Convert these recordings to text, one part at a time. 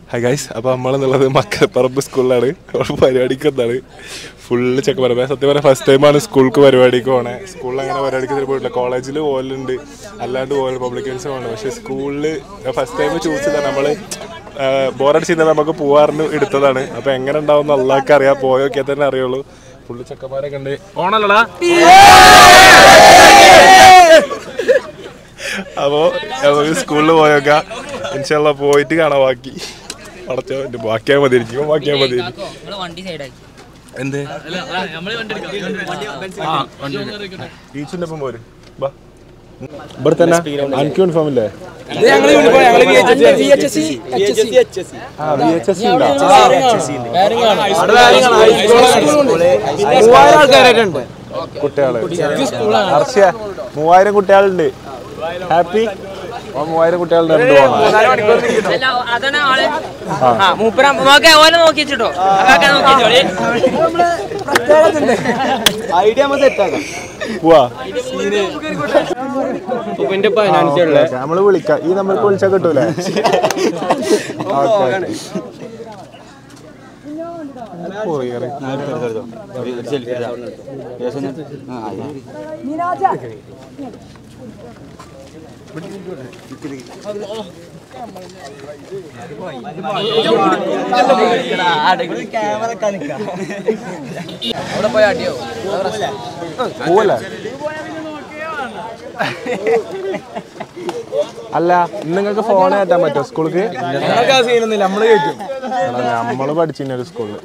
Hi guys അപ്പോൾ നമ്മളെന്നുള്ളത് മക്കപ്പറമ്പ് സ്കൂളിലാണ് അവിടെ പരിപാടിക്ക് എന്താണ് ഫുള്ള് ചെക്കന്മാർ സത്യം പറഞ്ഞാൽ ഫസ്റ്റ് ടൈമാണ് സ്കൂൾക്ക് പരിപാടിക്ക് പോണേ സ്കൂളിൽ അങ്ങനെ പരിപാടിക്ക് ഇതിന് പോയിട്ടില്ല കോളേജിൽ പോലുണ്ട് അല്ലാണ്ട് പോലെ പബ്ലിക്കൻസ് പോകണം പക്ഷേ സ്കൂളിൽ ഫസ്റ്റ് ടൈം ചൂസ് ചെയ്താൽ നമ്മൾ ബോറടിച്ചിരുന്നാൽ നമുക്ക് പോവാറിന് എടുത്തതാണ് അപ്പോൾ എങ്ങനെ ഉണ്ടാവും അള്ളാഹ്ക്ക് അറിയാം പോയൊക്കെ തന്നെ അറിയുള്ളൂ ഫുള്ള് ചെക്കന്മാരൊക്കെ ഉണ്ട് ഓണല്ലടാ അപ്പോൾ നമുക്ക് സ്കൂളിൽ പോയൊക്കെ ഇൻഷാല്ല പോയിട്ട് കാണാം ബാക്കി അടച്ചോ എൻ്റെ ബാക്കിയാൽ മതി എനിക്ക് ബാക്കിയാൽ മതി വണ്ടി സൈഡാക്കി എന്ത് ടീച്ചറിന്റെ ഒപ്പം പോര് ബാ ഇവിടെ തന്നെ അനക്ക് യൂണിഫോം ഇല്ലേ ആ വി എച്ച് എസ് മൂവായിരം ആൾക്കാരായിട്ടുണ്ട് കുട്ടികള് അർഷ്യ മൂവായിരം കുട്ടികളുണ്ട് ഹാപ്പി മൂവായിരം കുട്ടികളുടെ രണ്ട് പോകണം അല്ല അതാണ് ആള് ആ മൂപ്പര നോക്കെ ഓനെ നോക്കി വെച്ചിട്ടോ അതൊക്കെ നോക്കി വെച്ചോളി ഐഡിയ നമ്മൾ സെറ്റാക്കാം പോവാ ഉപ്പിന്റെ ഫൈനാൻസ് ഉള്ള നമ്മള് വിളിക്കാം ഈ നമ്പർക്ക് വിളിച്ചാൽ കിട്ടൂലേ ഓക്കെ പോയി ഇറങ്ങി. അവിടെ പോയി അടിയോ പോവല്ലേ അല്ല ഇന്ന് നിങ്ങൾക്ക് ഫോൺ കയറ്റാൻ പറ്റുമോ സ്കൂൾക്ക് ഞങ്ങൾക്ക് ആ സീനൊന്നുമില്ല നമ്മള് കേട്ടും എടാ, നമ്മള് പഠിച്ചിരുന്ന ഒരു സ്കൂളില്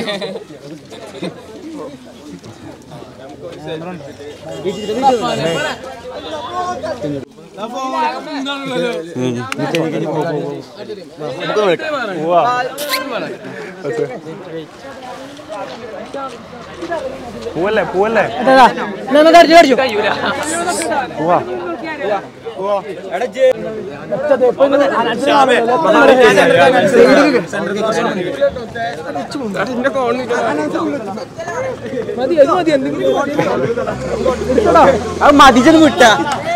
പോവാ ഓക്കേ. പോവല്ലേ പോവല്ലേ പോവാ അത് മതിച്ചത് വിട്ട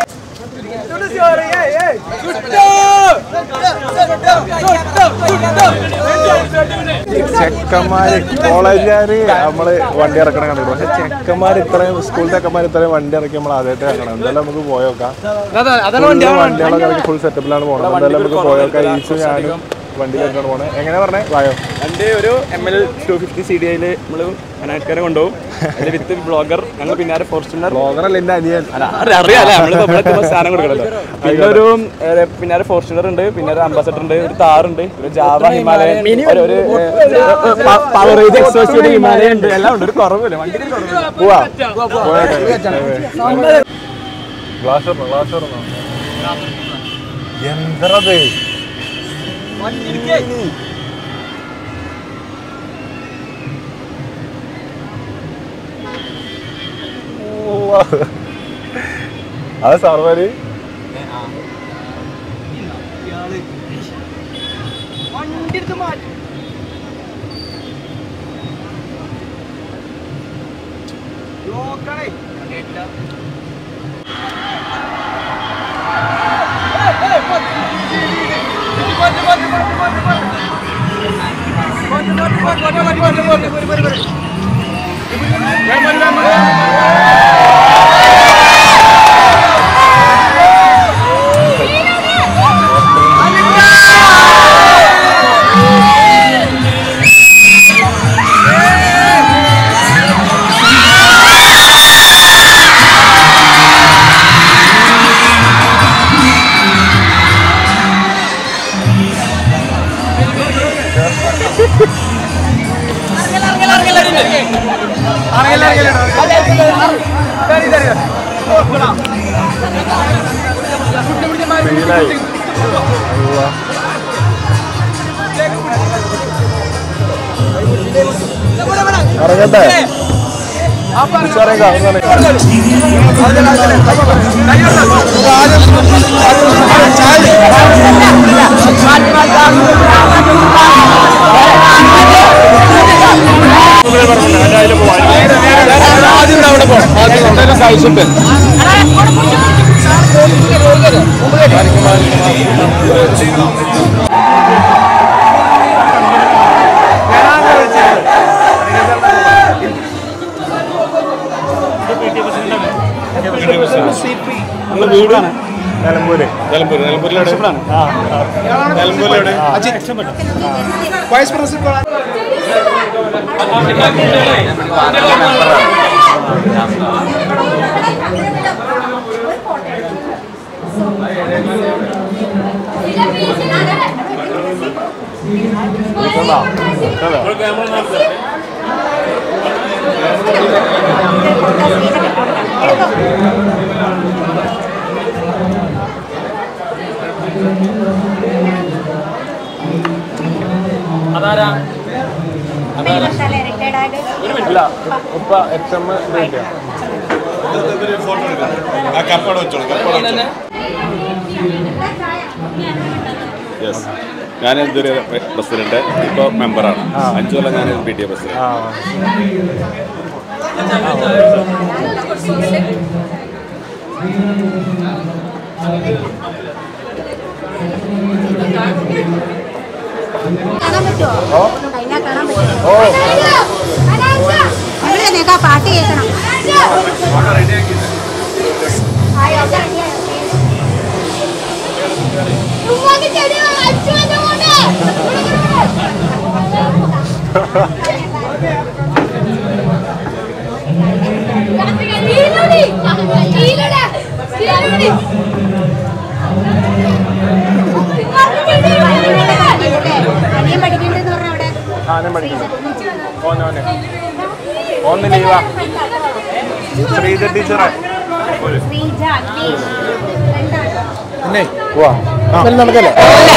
ചെക്കന്മാര് കോളേജുകാര് നമ്മള് വണ്ടി ഇറക്കണ കണ്ടിട്ടു പക്ഷെ ചെക്കന്മാര് ഇത്രയും സ്കൂൾ ചെക്കന്മാർ ഇത്രയും വണ്ടി ഇറക്കി നമ്മൾ ആദ്യമായിട്ട് ഇറക്കണം എന്തായാലും നമുക്ക് പോയോക്കാം Full വണ്ടികളൊക്കെ ഇറക്കി ഫുൾ സെറ്റപ്പിലാണ് പോകുന്നത് എന്തായാലും നമുക്ക് പോയോക്കാം ഈശു ഞാനും വണ്ടിയിലേക്കാണ് പോണേ എങ്ങനെ പറഞ്ഞേ വായോ എൻ്റെ ഒരു M L two fifty C D ഐയിൽ നമ്മൾ അനാട്ട്കാരെ കൊണ്ടുപോകും അതിന്റെ വിത്ത് ബ്ലോഗർ ഞങ്ങൾ പിന്നാലെ ഫോർച്യൂണർ ബ്ലോഗറല്ല എന്റെ അനിയൻ അറിയാലേ നമ്മൾ സ്ഥാനം കൊടുക്കണല്ലോ പിന്നെ ഒരു ഏ, പിന്നാലെ ഫോർച്യൂണർ ഉണ്ട് പിന്നെ ഒരു അംബാസഡർ ഉണ്ട് ഒരു താറുണ്ട് ഒരു ജാവ ഹിമാലയൻ ഒരു ഒരു പവറേജ് എക്സോസിയുടെ ഹിമാലയ ഉണ്ട് എല്ലാം ഉണ്ട് ഒരു കുറവില്ല വണ്ടി പോവാ ഗ്ലാസ് ഗ്ലാസ് എന്തത് അത് സർവര് ഫീലായി ഇറങ്ങട്ടെ ഇറങ്ങാം വൈസ് പ്രിൻസിപ്പൽ ഇല്ല ഇപ്പൊ എച്ച് എം യെസ് ഞാൻ ഇതൊരു പ്രസിഡന്റ് ഇപ്പോൾ മെമ്പറാണ് അഞ്ചു കൊല്ലം ഞാൻ പി ടി എ പ്രസിഡന്റ് കാണാൻ പറ്റുമോ കഴിഞ്ഞാൽ കാണാൻ പറ്റുമോ ഇവിടെ നിനക്ക് ആ പാട്ട് കേൾക്കണം അനിയൻ പഠിക്കേണ്ടതെന്ന് പറഞ്ഞ അവിടെ ആനം പഠിക്കണം ഓനോനെ ഒന്ന് ലീവാ ശ്രീജ ടീച്ചറെ ശ്രീജ അഖിലേഷ് രണ്ടാണ് പോവാ നടക്കല്ലേ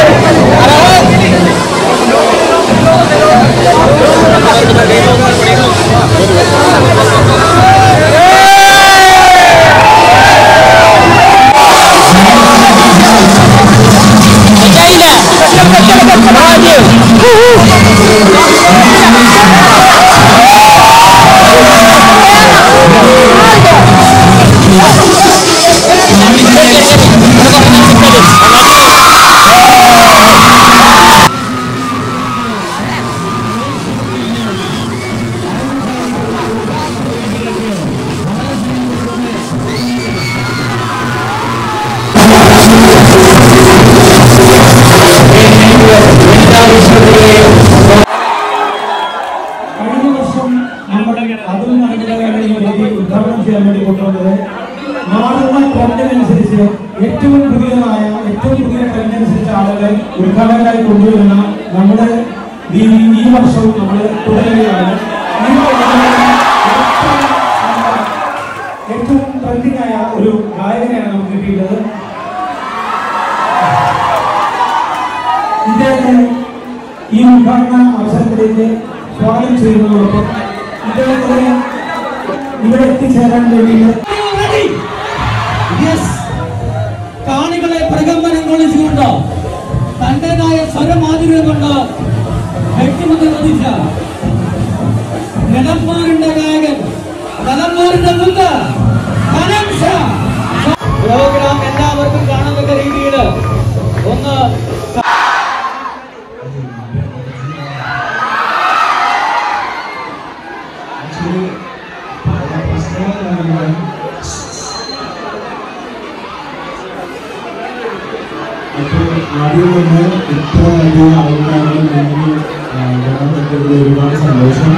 കഴിഞ്ഞ വർഷം നമ്മുടെ അതുൽ നടപടികളുടെ വേദി ഉദ്ഘാടനം ചെയ്യാൻ വേണ്ടി കൊണ്ടുവന്നത് മാറുന്ന ട്രെൻഡിനനുസരിച്ച് ഏറ്റവും പുതിയതായ ഏറ്റവും പുതിയ ട്രെൻഡിനനുസരിച്ച് ആളുകളെ ഉദ്ഘാടകരായി കൊണ്ടുവരുന്ന നമ്മുടെ ഈ ഈ വർഷവും നമ്മൾ തുടരുകയാണ് ഈ വർഷം ഏറ്റവും ഏറ്റവും ട്രെൻഡിങ് ആയ ഒരു ഗായകനെയാണ് നമുക്ക് കിട്ടിയിട്ടുള്ളത് ഇദ്ദേഹത്തെ ഈ ഉദ്ഘാടന അവസരത്തിലേക്ക് സ്വാഗതം ചെയ്യുന്നതോടൊപ്പം ഇദ്ദേഹത്തിന് ഇവിടെ എത്തിച്ചേരാൻ വേണ്ടിയിട്ട് കാണികളെ പ്രകമ്പനം കൊള്ളിച്ചുകൊണ്ട് തന്റേതായ സ്വരമാധുര്യം കൊണ്ട് വ്യക്തിമുദ്ര പതിച്ച നെടന്മാരുടെ ഗായകൻ നെടന്മാരുടെ മുത്ത് കനം ഷാ. പ്രോഗ്രാം എല്ലാവർക്കും കാണത്തക്ക രീതിയിൽ ഒന്ന് അപ്പോൾ ആദ്യം തന്നെ ഇത്ര വലിയ ആൾക്കാരുടെ മുന്നിൽ ആ, വരാൻ പറ്റിയതിൽ ഒരുപാട് സന്തോഷം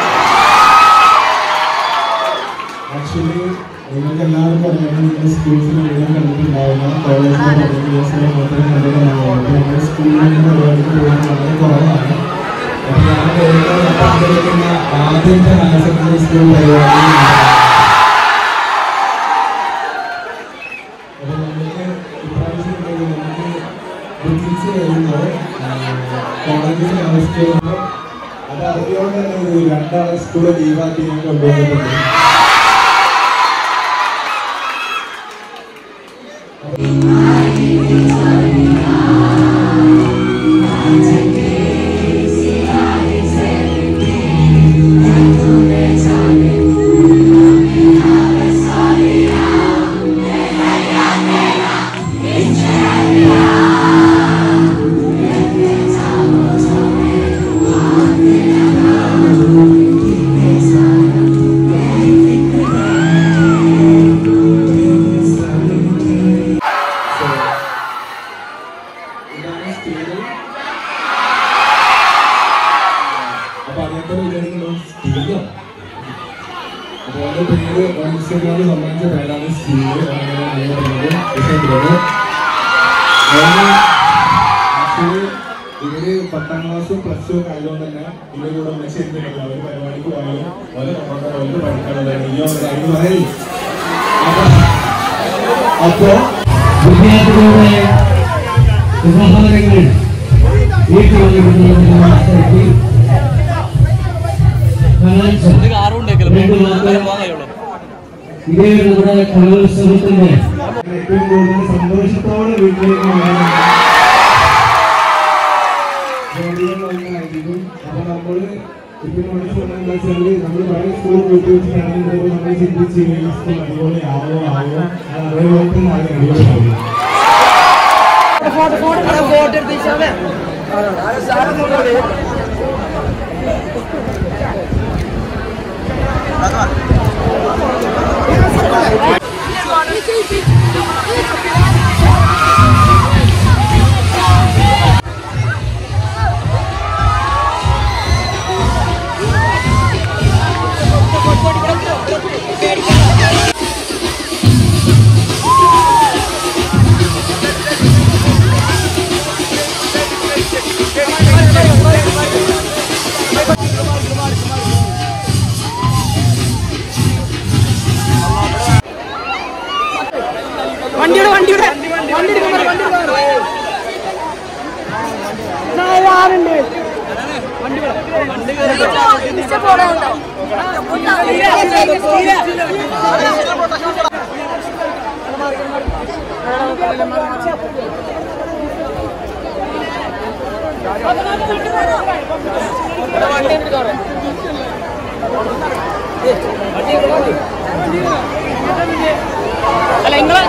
ആക്ച്വലി നിങ്ങൾക്ക് എല്ലാവർക്കും അറിയാം നിങ്ങൾ സ്കൂൾസിൽ എഴുതാൻ കണ്ടിട്ടുണ്ടാവുന്ന കോളേജിലെ പതിനഞ്ച് ദിവസം മാത്രമേ കണ്ടിട്ടുണ്ടാവുള്ളൂ അപ്പോൾ നമ്മുടെ സ്കൂളിൽ നിന്ന് പരിപാടിക്ക് പോകാൻ വളരെ കുറവാണ് അപ്പോൾ ഞാൻ കേരളത്തിൽ പങ്കെടുക്കുന്ന ആദ്യത്തെ ഹയർ സെക്കൻഡറി സ്കൂൾ പരിപാടി അപ്പോൾ നമുക്ക് ഇപ്രാവശ്യം ഉണ്ടെങ്കിൽ നമുക്ക് ബുക്കിങ്സ് വരുന്നത് കോളേജിലെ അവസ്ഥ അത് അറിഞ്ഞുകൊണ്ട് തന്നെ ഒരു രണ്ടാളെ സ്കൂൾ ലീവാക്കി ഞാൻ കൊണ്ടുവന്നിട്ടുണ്ട് Thank എന്റെ പേര് ഇൻസ്റ്റഗ്രാമിൽ സമ്മാനിച്ച പേരാണ് സ്റ്റീവ് അങ്ങനെ അറിയപ്പെടുന്നത് വിഷയത്തിലാണ് ആക്ച്വലി ഇവര് പത്താം ക്ലാസ്സും പ്ലസ് ടു ഒക്കെ ആയതുകൊണ്ട് തന്നെ ഇവരുടെ കൂടെ ഒന്നിച്ച് ഇരുന്നിട്ടില്ല അവർ പരിപാടിക്ക് പോയാലും ഓരോ നമ്മുടെ ഓരോ പഠിക്കാനുള്ളതാണ് ഇനിയോ കാര്യം പറയില്ല അപ്പോ വിദ്യാർത്ഥികളുടെ ഉപഹാരങ്ങൾ വീട്ടിൽ മത്സരത്തിൽ ഇതേ നമ്മുടെ കലോത്സവത്തിന്റെ ഏറ്റവും കൂടുതൽ സന്തോഷത്തോടെ വീട്ടിലേക്ക് വരാനായിരിക്കും അപ്പൊ നമ്മള് ഇപ്പൊ മനസ്സിലാണെന്ന് വെച്ചാല് നമ്മൾ പഴയ സ്കൂൾ വീട്ടിൽ വെച്ചിട്ടാണെങ്കിൽ നമ്മൾ ചിന്തിച്ച് ഈ സ്കൂൾ അടിപൊളി ആവോ ആവോ അത് അതേപോലെ തന്നെ അത് അടിപൊളിയാവും വണ്ടിയുടെ വണ്ടിയുടെ വണ്ടി എടുക്കാൻ പറ, വണ്ടി എടുക്കാൻ പറ. ആരുണ്ട് അല്ല നിങ്ങളെ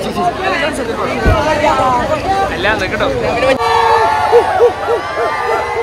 എല്ലാം കേട്ടോ